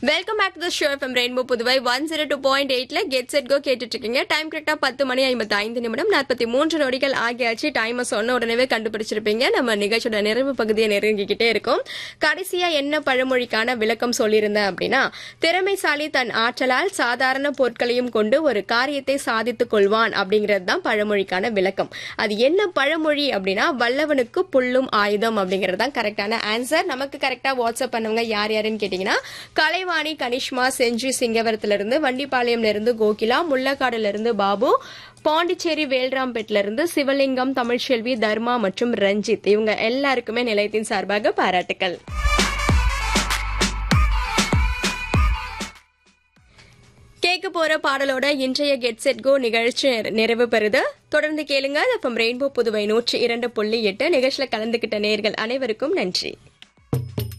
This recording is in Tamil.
welcome back to the show FM rainbow Puduvai one zero two point எயிட்ல கெட் செட் கோ கேட்டுட்டு இருக்கீங்க டைம் கரெக்டா பத்து மணி ஐம்பத்தி ஐந்து நிமிடம் நாற்பத்தி மூன்று நொடிகள் ஆகியாச்சு டைமை சொன்ன உடனே கண்டுபிடிச்சிருப்பீங்க நம்ம நிகழ்ச்சியோட நிறைவு பகுதியை நெருங்கிக்கிட்டே இருக்கும் கடைசியா என்ன பழமொழிக்கான விளக்கம் சொல்லியிருந்தேன் அப்படின்னா திறமைசாலி தன் ஆற்றலால் சாதாரண பொருட்களையும் கொண்டு ஒரு காரியத்தை சாதித்துக் கொள்வான் அப்படிங்கிறது தான் பழமொழிக்கான விளக்கம் அது என்ன பழமொழி அப்படின்னா வல்லவனுக்கு புல்லும் ஆயுதம் அப்படிங்கிறது தான் கரெக்டான ஆன்சர் நமக்கு கரெக்டா வாட்ஸ்அப் பண்ணவங்க யார் யாருன்னு கேட்டீங்கன்னா கலைவாணி கனிஷ்மா செஞ்சி சிங்கவரத்துல இருந்து வண்டிப்பாளையம்ல இருந்து கோகிலா முள்ளக்காடுல இருந்து பாபு பாண்டிச்சேரி வேல்ராம்பேட்ல இருந்து சிவலிங்கம் தமிழ்ச்செல்வி தர்மா மற்றும் ரஞ்சித் இவங்க எல்லாருக்குமே நிலையத்தின் சார்பாக பாராட்டுக்கள் கேட்க போற பாடலோட இன்றைய கெட் செட் கோ நிகழ்ச்சி நிறைவு பெறுது தொடர்ந்து கேளுங்க எஃப்எம் ரெயின்போ புதுவை நூற்றி இரண்டு புள்ளி எட்டு நிகழ்ச்சியில கலந்துகிட்ட நேர்கள் அனைவருக்கும் நன்றி